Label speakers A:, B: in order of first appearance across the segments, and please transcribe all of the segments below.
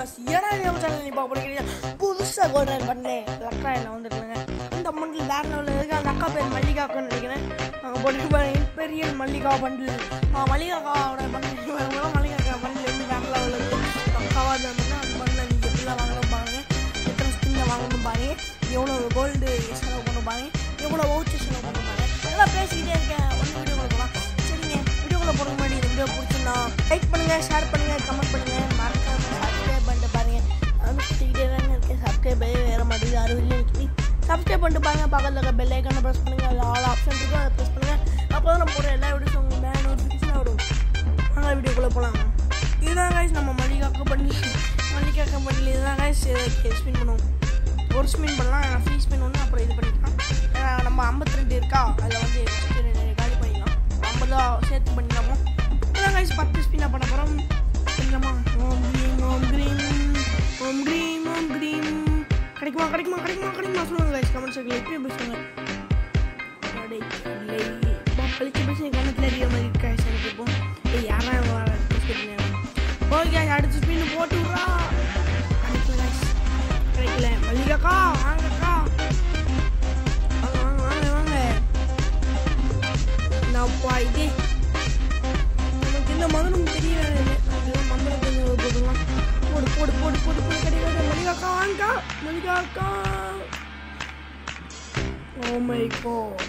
A: Viewers ஏன்னா நம்ம channel இப்போ படிக்கிறீங்க புதுசாக கோல்டன் பண்ணே லக்கா என்ன வந்துருக்குங்க இந்த அமௌண்ட்டில் வேற லெவலில் இருக்கு அந்த அக்கா பேர் மல்லிகாக்குன்னு நினைக்கிறேன் நாங்கள் போட்டு பாருங்க பெரிய மல்லிகா பண்டில் மல்லிகாக்காவோட பண்டில் மல்லிகாக்கா பண்டில் வந்து வேற லெவலில் இருக்குது அக்காவாக இருந்தால் அந்த பண்டில் நீங்கள் எப்படிலாம் வாங்கணும் பாருங்க எத்தனை ஸ்பின்னில் வாங்கணும் பாருங்க எவ்வளோ கோல்டு செலவு பண்ணணும் பாருங்க எவ்வளோ வவுச்சர் செலவு பண்ணணும் பாருங்க அதெல்லாம் பேசிக்கிட்டே இருக்கேன் ஒன்று வீடியோ போகலாம் சரிங்க வீடியோக்குள்ள போகிற முன்னாடி இந்த வீடியோ பிடிச்சிருந்தா லைக் பண்ணுங்க ஷேர் பண்ணுங்க கமெண்ட் பண்ணுங்க மறக்காம சப்ஸ்கிரைப் பண்ணிட்டு பாருங்க அது சுற்றிக்கிட்டே தாங்க இருக்கேன் சப்ஸ்கிரைப் வேற மாட்டேங்குது அறுபதுல நிற்கிது சப்ஸ்கிரைப் பண்ணிட்டு பாருங்க பக்கத்தில் இருக்க பெல் ஐக்கான ப்ரெஸ் பண்ணுங்க அதில் ஆல் ஆப்ஷன் இருக்கும் அதை ப்ரெஸ் பண்ணுங்க அப்போ தான் நம்ம போகிற எல்லா வீடியோஸும் உங்களுக்கு மேலே நோட்டிஃபிகேஷன் வரும் வாங்க வீடியோக்குள்ளே போகலாம் இதுதான் காய்ஸ் நம்ம மல்லிகா கம்பெனி மல்லிகா கம்பெனியில் இதுதான் காய்ஸ் ஸ்பின் பண்ணுவோம் ஒரு ஸ்பின் பண்ணலாம் ஃப்ரீ ஸ்பின் ஒன்று அப்புறம் இது பண்ணிக்கலாம் ஏன்னா நம்ம ஐம்பத்தி ரெண்டு இருக்கா அதில் வந்து first ரெண்டு காலி பண்ணிக்கலாம் ஐம்பதா சேர்த்து பண்ணிக்கலாமா இதான் காய்ஸ் பத்து ஸ்பின்னாக பண்ண போகிறோம் பண்ணிக்கலாமா ஓம் க்ரீம் ஓம் க்ரீம் ஓம் க்ரீம் ஓம் க்ரீம் கிடைக்குமா கிடைக்குமா கிடைக்குமா கிடைக்குமா சொல்லுங்க காய்ஸ் கமெண்ட் செக்ல இப்பயே பேசுவாங்க கிடைக்கலை பழிச்சு பேசி கணத்தில் அறிய மாதிரி காய்ஸ் எனக்கு இப்போ ஏய், யாரா வர ஓகே அடுத்த ஸ்பின் போட்டு விட்றா கிடைக்கல guys. கிடைக்கல மல்லிகாக்கா வாங்கக்கா வாங்க வாங்க வாங்க வாங்க என்னப்பா இது நமக்கு இந்த மதுரம் தெரிய வேற இல்லை அதெல்லாம் மந்திரம் கொஞ்சம் போட்டுக்கலாம் போடு போடு போடு போடு போடு கிடையாது மல்லிகாக்கா வாங்கக்கா மல்லிகாக்கா ஓ மை காட்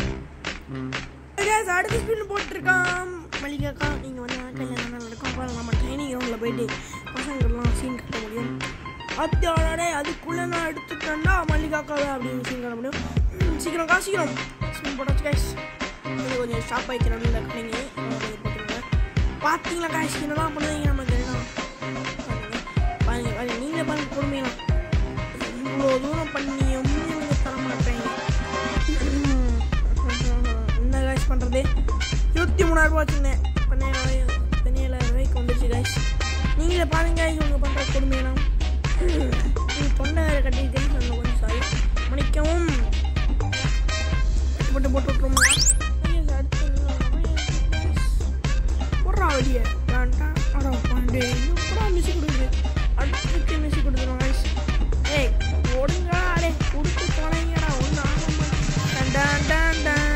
A: guys, அடுத்த ஸ்பின் போட்டிருக்கான் மல்லிகாக்கா நீங்கள் வந்து கல்யாணம் நடக்கும் அப்புறம் நம்ம ட்ரைனிங் கிரவுண்டில் போயிட்டு பசங்கள்லாம் சீன் கட்ட முடியும் அத்தியாளே அதுக்குள்ளே நான் எடுத்துட்டேன்டா மல்லிகாக்காவை அப்படின்னு சீன் கட்ட முடியும் ம், சீக்கிரம் கா சீக்கிரம் ஸ்பின் போட்டாச்சு guys இது கொஞ்சம் ஸ்டாப் ஆகிக்கிறேன் அப்படின்னு கட்டிங்க கொஞ்சம் போட்டுருங்க பார்த்தீங்களா காய்ஸ் என்னதான் பண்ணுவீங்க நம்ம தெரியும் பாருங்க பாருங்க நீங்களே பாருங்க பொறுமையெல்லாம் இவ்வளோ தூரம் பண்ணியும் இவங்க தர மாட்டேங்க என்ன காய்ஸ் பண்ணுறது இருபத்தி மூணாயிரம் ரூபா வச்சுருந்தேன் பதினேழாயிரம் பதினேழாயிரம் ரூபாய்க்கு வந்துருச்சு காய்ஸ் நீங்களே பாருங்க இவங்க பண்ணுற கொடுமையெல்லாம் நீ தொண்டை வேறு கட்டிக்கிட்டே நம்ம கொஞ்சம் சாரி மன்னிக்கவும் போட்டு போட்டு விட்ருமா அடுத்து போடுறா வெளியே வேண்டாம் அடா பாண்டே எப்படா மிஸ் கொடுக்குது அடுத்து மிஸ் கொடுத்துருவோம் காய்ஸ் ஏய் ஓடுங்கடா அடே கொடுத்து தொலைங்கடா ஒன்று ஆகும் டான் டான் டான்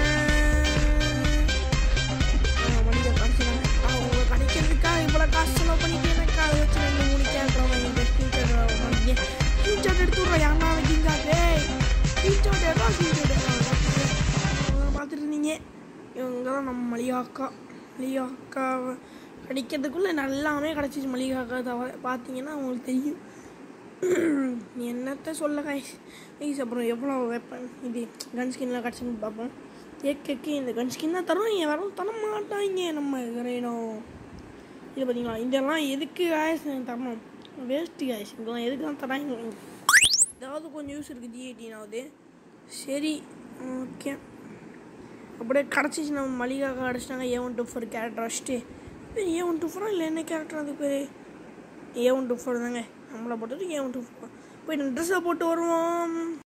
A: மனித கடைசியில் அவங்க கிடைக்கிறதுக்காக இவ்வளோ காசு செலவு பண்ணிட்டு எனக்கு அதை வச்சு ரெண்டு மூணு கேட்குறவங்க எங்கள் ஸ்க்ரீன்ஷாட் வாங்கி ஸ்க்ரீன்ஷாட் எடுத்து விட்றோம் யாருனா வைக்கிங்காதே ஸ்க்ரீன்ஷாட் எடுறா ஸ்க்ரீன்ஷாட் பார்த்துட்டு இருந்தீங்க இவங்க தான் நம்ம மளிகாக்கா மளிகாக்கா கிடைக்கிறதுக்குள்ளே நல்லாமே கிடச்சிச்சு மளிகாக்கா தவிர பார்த்தீங்கன்னா அவங்களுக்கு தெரியும் என்னத்த சொல்ல காய்ஸ் ஐஸ் அப்புறம் எவ்வளோ வெப்பன் இது கன் ஸ்கின்லாம் கிடச்சுன்னு பார்ப்போம் கேக்கு இந்த கன் ஸ்கின் தான் தரும் இங்கே வர தர மாட்டாங்க நம்ம இறையணும் இது பார்த்தீங்களா இதெல்லாம் எதுக்கு காய்ஸ் தரணும் வேஸ்ட்டு காய்ஸ் இதெல்லாம் எதுக்கு தான் தராங்க ஏதாவது கொஞ்சம் யூஸ் இருக்குது ஜி எயிட்டீனாவது சரி ஓகே அப்படியே கிடச்சிச்சு நம்ம மளிகா கிடச்சிட்டாங்க A one two four character வச்சுட்டு ஏ ஒன் டூ ஃபோரா இல்லை என்ன கேரக்டர் அது பேர் ஏ ஒன் டூ ஃபோர் தாங்க நம்மளை போட்டது ஏ ஒன் டூ ஃபோர் போய் ட்ரெஸ்ஸை போட்டு வருவோம்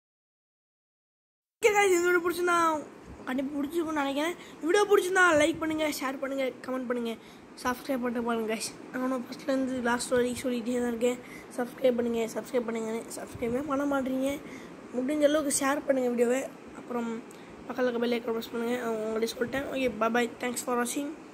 A: ஓகே guys, இந்த வீடியோ பிடிச்சிருந்தா கண்டிப்பாக பிடிச்சிருக்கும்னு நினைக்கிறேன் வீடியோ பிடிச்சிருந்தா லைக் பண்ணுங்கள் ஷேர் பண்ணுங்கள் கமெண்ட் பண்ணுங்கள் சப்ஸ்கிரைப் பண்ணிட்டு பாருங்க guys நானும் ஃபஸ்ட்லேருந்து லாஸ்ட் வரைக்கும் சொல்லிகிட்டே தான் இருக்கேன் சப்ஸ்கிரைப் பண்ணுங்கள் சப்ஸ்கிரைப் பண்ணுங்கன்னு சப்ஸ்கிரைபே பண்ண மாட்டீங்க முடிஞ்ச அளவுக்கு ஷேர் பண்ணுங்கள் வீடியோவை அப்புறம் பக்கத்தில் இருக்க பெல்லை ப்ரெஸ் பண்ணுங்கள் உங்கள்கிட்ட சொல்லிட்டேன் ஓகே பாய் தேங்க்ஸ் ஃபார் வாட்சிங்